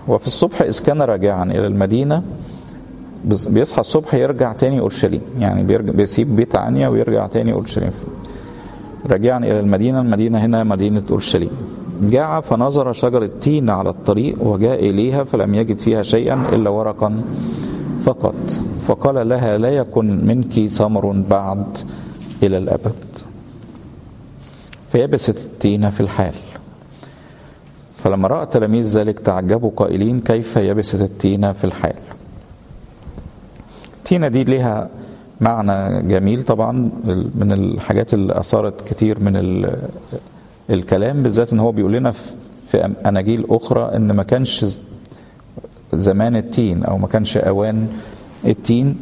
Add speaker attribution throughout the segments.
Speaker 1: وفي الصبح إذ كان راجعا إلى المدينة بيصحى الصبح يرجع تاني أورشليم يعني بيرجع بيسيب بيت عنيا ويرجع تاني أورشليم راجعا إلى المدينة المدينة هنا مدينة أورشليم جاع فنظر شجرة تين على الطريق وجاء إليها فلم يجد فيها شيئا إلا ورقا فقط فقال لها لا يكن منك ثمر بعد إلى الأبد فيبست التين في الحال فلما رأى تلاميذ ذلك تعجبوا قائلين كيف يبست التين في الحال التينة دي لها معنى جميل طبعا من الحاجات اللي أثارت كتير من الكلام بالذات ان هو بيقول لنا في أناجيل أخرى إن ما كانش زمان التين أو ما كانش أوان التين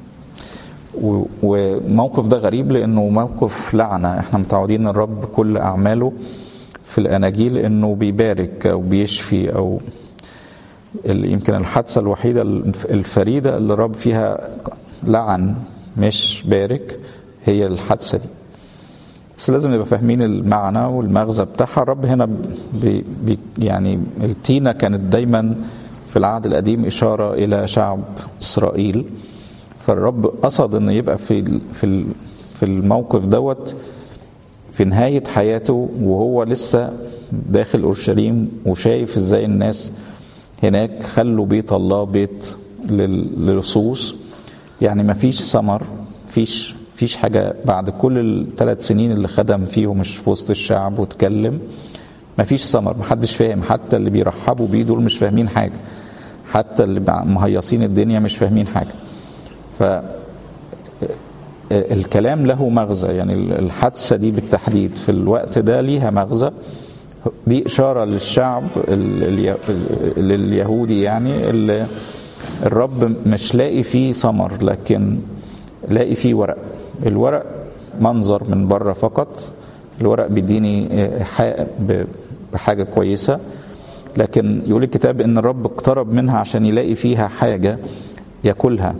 Speaker 1: وموقف ده غريب لأنه موقف لعنة احنا متعودين الرب كل أعماله في الأناجيل إنه بيبارك أو بيشفي أو يمكن الحادثة الوحيدة الفريدة اللي الرب فيها لعن مش بارك هي الحادثة دي بس لازم نبقى فاهمين المعنى والمغزى بتاعها الرب هنا بي بي يعني التينة كانت دايما في العهد القديم إشارة إلى شعب إسرائيل فالرب قصد إنه يبقى في في في الموقف دوت في نهاية حياته وهو لسه داخل أورشليم وشايف إزاي الناس هناك خلوا بيت الله بيت للصوص يعني ما فيش ثمر فيش فيش حاجة بعد كل الثلاث سنين اللي خدم فيهم مش في وسط الشعب واتكلم ما فيش ثمر محدش فاهم حتى اللي بيرحبوا بيه دول مش فاهمين حاجة حتى اللي مهيصين الدنيا مش فاهمين حاجة ف الكلام له مغزى يعني الحادثة دي بالتحديد في الوقت ده ليها مغزى دي إشارة للشعب لليهودي يعني اللي الرب مش لاقي فيه ثمر لكن لاقي فيه ورق الورق منظر من بره فقط الورق بيديني حق بحاجة كويسة لكن يقول الكتاب ان الرب اقترب منها عشان يلاقي فيها حاجة ياكلها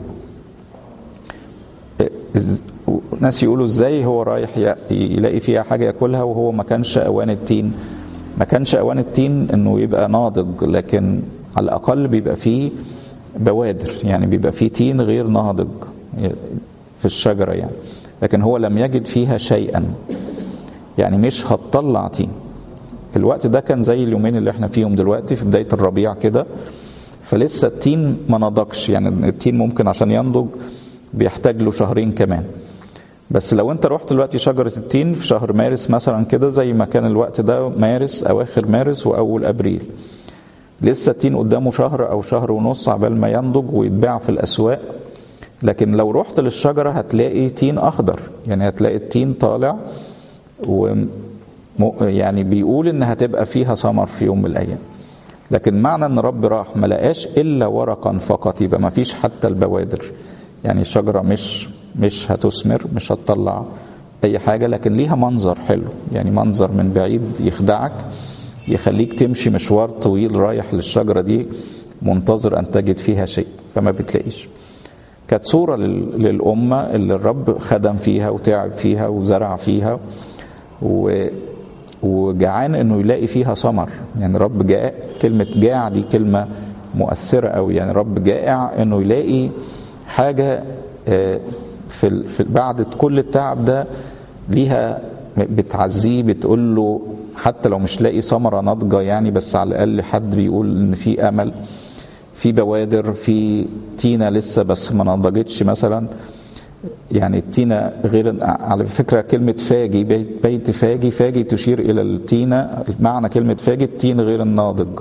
Speaker 1: ناس يقولوا ازاي هو رايح يلاقي فيها حاجة ياكلها وهو ما كانش اوان التين ما كانش اوان التين انه يبقى ناضج لكن على الاقل بيبقى فيه بوادر يعني بيبقى فيه تين غير ناضج في الشجرة يعني لكن هو لم يجد فيها شيئا يعني مش هتطلع تين الوقت ده كان زي اليومين اللي احنا فيهم دلوقتي في بداية الربيع كده فلسه التين ما نضجش يعني التين ممكن عشان ينضج بيحتاج له شهرين كمان بس لو انت رحت دلوقتي شجرة التين في شهر مارس مثلا كده زي ما كان الوقت ده مارس اواخر مارس واول ابريل لسه التين قدامه شهر او شهر ونص عبال ما ينضج ويتباع في الاسواق لكن لو رحت للشجرة هتلاقي تين اخضر يعني هتلاقي التين طالع و يعني بيقول ان هتبقى فيها ثمر في يوم من الايام لكن معنى ان رب راح ما لقاش الا ورقا فقط يبقى ما فيش حتى البوادر يعني الشجره مش مش هتثمر مش هتطلع اي حاجه لكن ليها منظر حلو يعني منظر من بعيد يخدعك يخليك تمشي مشوار طويل رايح للشجره دي منتظر ان تجد فيها شيء فما بتلاقيش كانت صوره للامه اللي الرب خدم فيها وتعب فيها وزرع فيها و وجعان انه يلاقي فيها ثمر يعني رب جاء كلمه جاع دي كلمه مؤثره قوي يعني رب جائع انه يلاقي حاجه في, في بعد كل التعب ده ليها بتعزيه بتقول له حتى لو مش لاقي ثمره ناضجه يعني بس على الاقل حد بيقول ان في امل في بوادر في تينه لسه بس ما نضجتش مثلا يعني التينة غير على فكرة كلمة فاجي بيت, بيت فاجي فاجي تشير إلى التينة معنى كلمة فاجي التين غير الناضج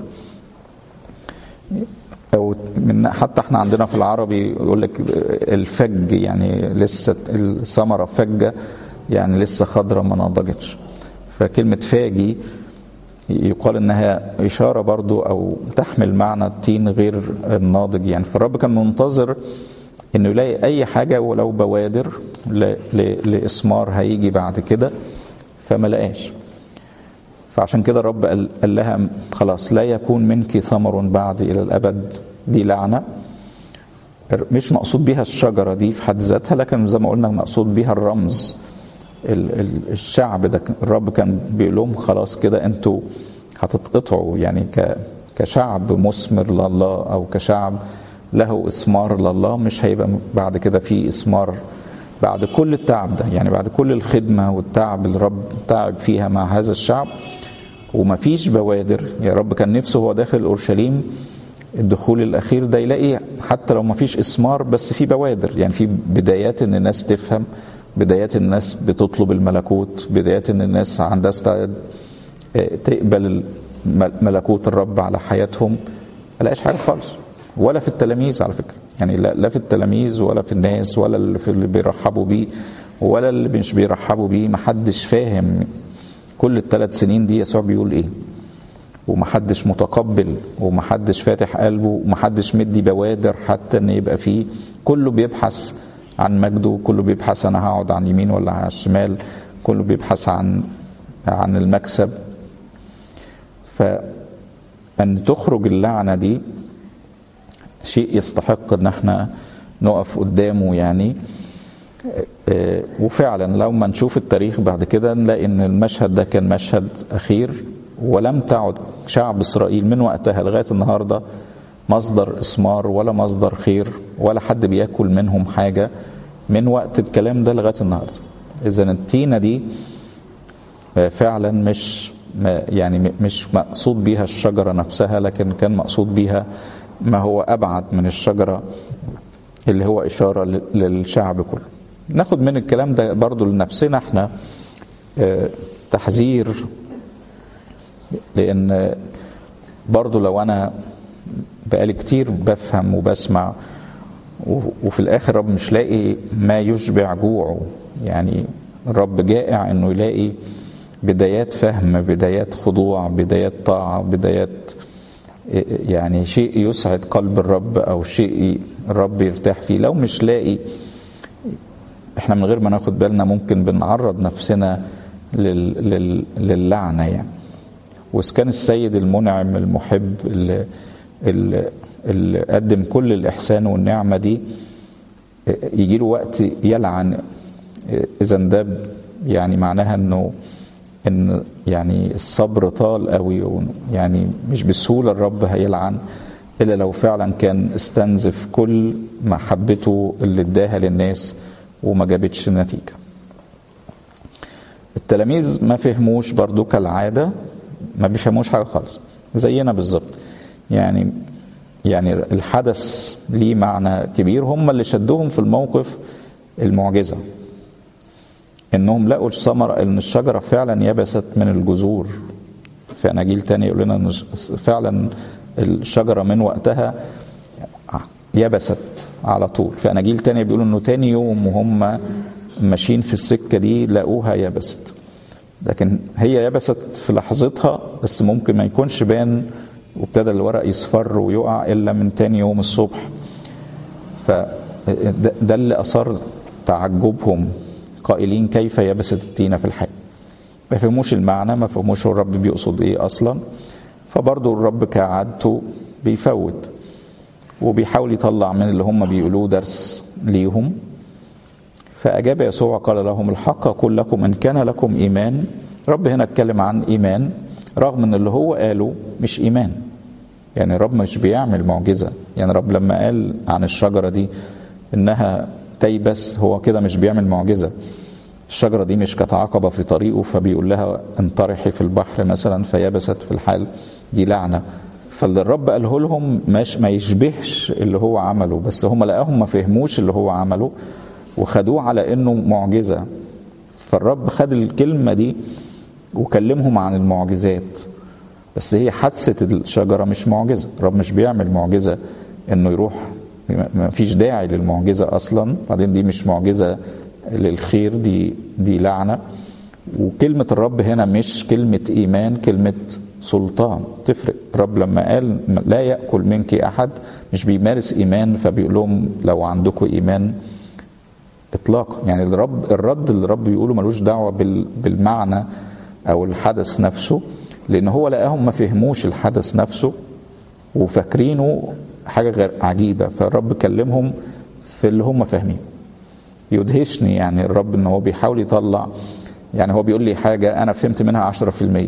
Speaker 1: أو من حتى احنا عندنا في العربي يقول لك الفج يعني لسه الثمرة فجة يعني لسه خضرة ما نضجتش فكلمة فاجي يقال انها اشاره برضو او تحمل معنى التين غير الناضج يعني فالرب كان منتظر انه يلاقي اي حاجه ولو بوادر لاسمار هيجي بعد كده فما لقاش فعشان كده الرب قال لها خلاص لا يكون منك ثمر بعد الى الابد دي لعنه مش مقصود بيها الشجره دي في حد ذاتها لكن زي ما قلنا مقصود بيها الرمز الشعب ده الرب كان بيقول لهم خلاص كده انتوا هتتقطعوا يعني كشعب مثمر لله او كشعب له اثمار لله مش هيبقى بعد كده في اثمار بعد كل التعب ده يعني بعد كل الخدمه والتعب اللي الرب تعب فيها مع هذا الشعب ومفيش بوادر يا رب كان نفسه هو داخل اورشليم الدخول الاخير ده يلاقي حتى لو مفيش اثمار بس في بوادر يعني في بدايات ان الناس تفهم بدايات الناس بتطلب الملكوت بدايات ان الناس عندها استعداد تقبل ملكوت الرب على حياتهم ملاقيش حاجه خالص ولا في التلاميذ على فكره يعني لا, لا في التلاميذ ولا في الناس ولا اللي, في اللي بيرحبوا بيه ولا اللي مش بيرحبوا بيه محدش فاهم كل الثلاث سنين دي يسوع بيقول ايه ومحدش متقبل ومحدش فاتح قلبه ومحدش مدي بوادر حتى ان يبقى فيه كله بيبحث عن مجده كله بيبحث انا هقعد عن يمين ولا على الشمال كله بيبحث عن عن المكسب فان تخرج اللعنه دي شيء يستحق ان احنا نقف قدامه يعني وفعلا لو ما نشوف التاريخ بعد كده نلاقي ان المشهد ده كان مشهد اخير ولم تعد شعب اسرائيل من وقتها لغايه النهارده مصدر اثمار ولا مصدر خير ولا حد بياكل منهم حاجه من وقت الكلام ده لغايه النهارده اذا التينه دي فعلا مش يعني مش مقصود بيها الشجره نفسها لكن كان مقصود بيها ما هو ابعد من الشجره اللي هو اشاره للشعب كله ناخد من الكلام ده برضو لنفسنا احنا تحذير لان برضو لو انا بقالي كتير بفهم وبسمع وفي الاخر رب مش لاقي ما يشبع جوعه يعني الرب جائع انه يلاقي بدايات فهم بدايات خضوع بدايات طاعه بدايات يعني شيء يسعد قلب الرب او شيء الرب يرتاح فيه لو مش لاقي احنا من غير ما ناخد بالنا ممكن بنعرض نفسنا لل... لل... للعنه يعني واذا كان السيد المنعم المحب اللي, اللي, اللي قدم كل الاحسان والنعمه دي يجي له وقت يلعن اذا ده يعني معناها انه ان يعني الصبر طال قوي يعني مش بسهوله الرب هيلعن الا لو فعلا كان استنزف كل محبته اللي اداها للناس وما جابتش نتيجه التلاميذ ما فهموش برضو كالعاده ما بيفهموش حاجه خالص زينا بالظبط يعني يعني الحدث ليه معنى كبير هم اللي شدوهم في الموقف المعجزه انهم لقوا الثمرة ان الشجرة فعلا يبست من الجذور في اناجيل تاني يقول لنا ان فعلا الشجرة من وقتها يبست على طول في اناجيل تاني بيقولوا انه تاني يوم وهم ماشيين في السكة دي لقوها يبست لكن هي يبست في لحظتها بس ممكن ما يكونش بان وابتدى الورق يصفر ويقع الا من تاني يوم الصبح فده اللي اثار تعجبهم قائلين كيف يبست التينة في الحي ما فهموش المعنى ما فهموش الرب بيقصد ايه اصلا فبرضه الرب كعادته بيفوت وبيحاول يطلع من اللي هم بيقولوه درس ليهم فأجاب يسوع قال لهم الحق أقول لكم إن كان لكم إيمان رب هنا اتكلم عن إيمان رغم إن اللي هو قاله مش إيمان يعني الرب مش بيعمل معجزة يعني الرب لما قال عن الشجرة دي إنها تيبس هو كده مش بيعمل معجزة الشجرة دي مش كانت عقبة في طريقه فبيقول لها انطرحي في البحر مثلا فيبست في الحال دي لعنة فاللي الرب قاله لهم مش ما يشبهش اللي هو عمله بس هم لقاهم ما فهموش اللي هو عمله وخدوه على انه معجزة فالرب خد الكلمة دي وكلمهم عن المعجزات بس هي حادثة الشجرة مش معجزة الرب مش بيعمل معجزة انه يروح ما فيش داعي للمعجزة أصلا بعدين دي مش معجزة للخير دي دي لعنة وكلمة الرب هنا مش كلمة إيمان كلمة سلطان تفرق الرب لما قال لا يأكل منك أحد مش بيمارس إيمان فبيقول لهم لو عندكم إيمان إطلاقا يعني الرب الرد اللي الرب بيقوله ملوش دعوة بالمعنى أو الحدث نفسه لأن هو لقاهم ما فهموش الحدث نفسه وفاكرينه حاجة غير عجيبة فالرب كلمهم في اللي هم فاهمين يدهشني يعني الرب ان هو بيحاول يطلع يعني هو بيقول لي حاجة انا فهمت منها عشرة في المية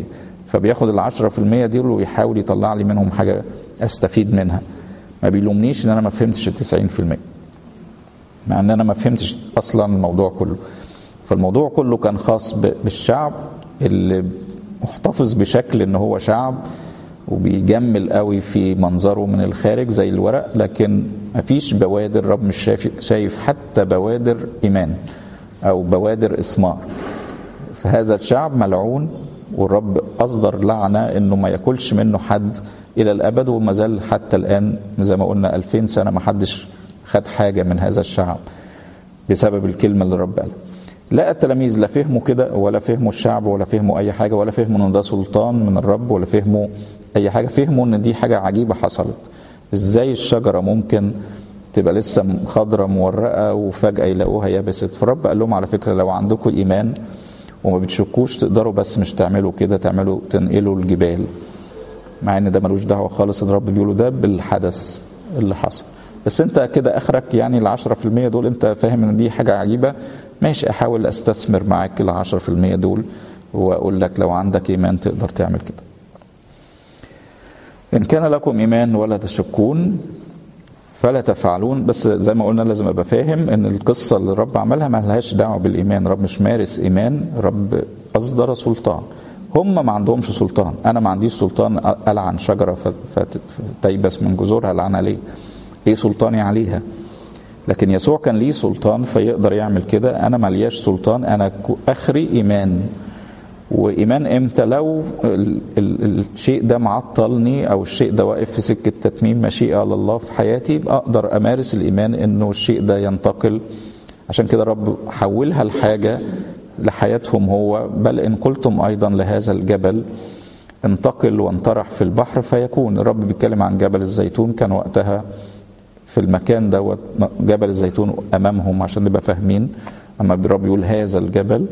Speaker 1: فبياخد العشرة في المية دول ويحاول يطلع لي منهم حاجة استفيد منها ما بيلومنيش ان انا ما فهمتش التسعين في المية مع ان انا ما فهمتش اصلا الموضوع كله فالموضوع كله كان خاص بالشعب اللي محتفظ بشكل ان هو شعب وبيجمل قوي في منظره من الخارج زي الورق لكن مفيش بوادر رب مش شايف, شايف حتى بوادر ايمان او بوادر اسمار فهذا الشعب ملعون والرب اصدر لعنه انه ما ياكلش منه حد الى الابد وما زال حتى الان زي ما قلنا 2000 سنه ما حدش خد حاجه من هذا الشعب بسبب الكلمه اللي الرب قالها لا التلاميذ لا فهموا كده ولا فهموا الشعب ولا فهموا اي حاجه ولا فهموا ان ده سلطان من الرب ولا فهموا اي حاجه فهموا ان دي حاجه عجيبه حصلت ازاي الشجره ممكن تبقى لسه خضرة مورقة وفجأة يلاقوها يبست فالرب قال لهم على فكرة لو عندكم إيمان وما بتشكوش تقدروا بس مش تعملوا كده تعملوا تنقلوا الجبال مع ان ده ملوش دعوة خالص الرب بيقولوا ده بالحدث اللي حصل بس انت كده اخرك يعني العشرة في المية دول انت فاهم ان دي حاجة عجيبة ماشي احاول استثمر معاك العشرة في المية دول واقول لك لو عندك ايمان تقدر تعمل كده ان كان لكم ايمان ولا تشكون فلا تفعلون بس زي ما قلنا لازم ابقى فاهم ان القصه اللي الرب عملها ما لهاش دعوه بالايمان الرب مش مارس ايمان الرب اصدر سلطان هم ما عندهمش سلطان انا ما عنديش سلطان العن شجره فتيبس من جذورها العنها ليه ايه سلطاني عليها لكن يسوع كان ليه سلطان فيقدر يعمل كده انا ملياش سلطان انا اخري ايمان وايمان امتى لو ال ال الشيء ده معطلني او الشيء ده واقف في سكه تتميم مشيئه الله في حياتي اقدر امارس الايمان انه الشيء ده ينتقل عشان كده رب حولها لحاجه لحياتهم هو بل ان قلتم ايضا لهذا الجبل انتقل وانطرح في البحر فيكون الرب بيتكلم عن جبل الزيتون كان وقتها في المكان دوت جبل الزيتون امامهم عشان نبقى فاهمين اما الرب يقول هذا الجبل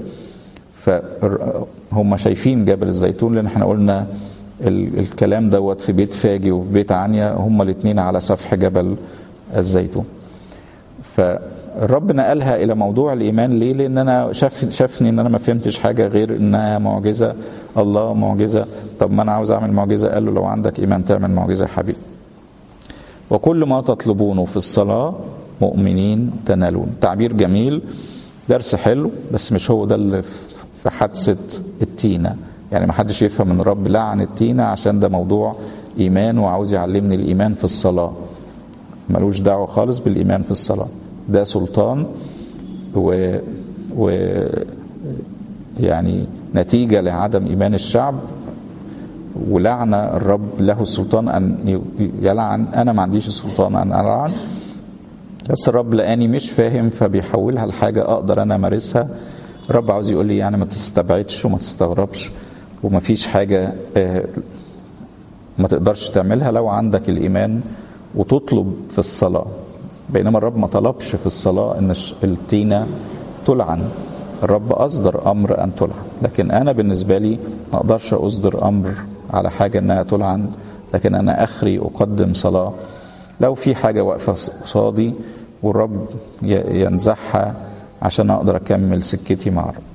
Speaker 1: فهم شايفين جبل الزيتون لان احنا قلنا الكلام دوت في بيت فاجي وفي بيت عنيا هما الاثنين على سفح جبل الزيتون فالرب نقلها الى موضوع الايمان ليه لان انا شاف شافني ان انا ما فهمتش حاجه غير انها معجزه الله معجزه طب ما انا عاوز اعمل معجزه قال له لو عندك ايمان تعمل معجزه يا حبيبي وكل ما تطلبونه في الصلاه مؤمنين تنالون تعبير جميل درس حلو بس مش هو ده اللي في حادثة التينة يعني ما حدش يفهم ان الرب لعن التينة عشان ده موضوع ايمان وعاوز يعلمني الايمان في الصلاة ملوش دعوة خالص بالايمان في الصلاة ده سلطان و, و يعني نتيجة لعدم ايمان الشعب ولعنة الرب له السلطان ان يلعن انا ما عنديش السلطان ان العن بس الرب لقاني مش فاهم فبيحولها لحاجة اقدر انا امارسها الرب عاوز يقول لي يعني ما تستبعدش وما تستغربش وما فيش حاجة ما تقدرش تعملها لو عندك الإيمان وتطلب في الصلاة بينما الرب ما طلبش في الصلاة إن التينة تلعن الرب أصدر أمر أن تلعن لكن أنا بالنسبة لي ما أقدرش أصدر أمر على حاجة إنها تلعن لكن أنا آخري أقدم صلاة لو في حاجة واقفة قصادي والرب ينزعها عشان اقدر اكمل سكتي مع الرب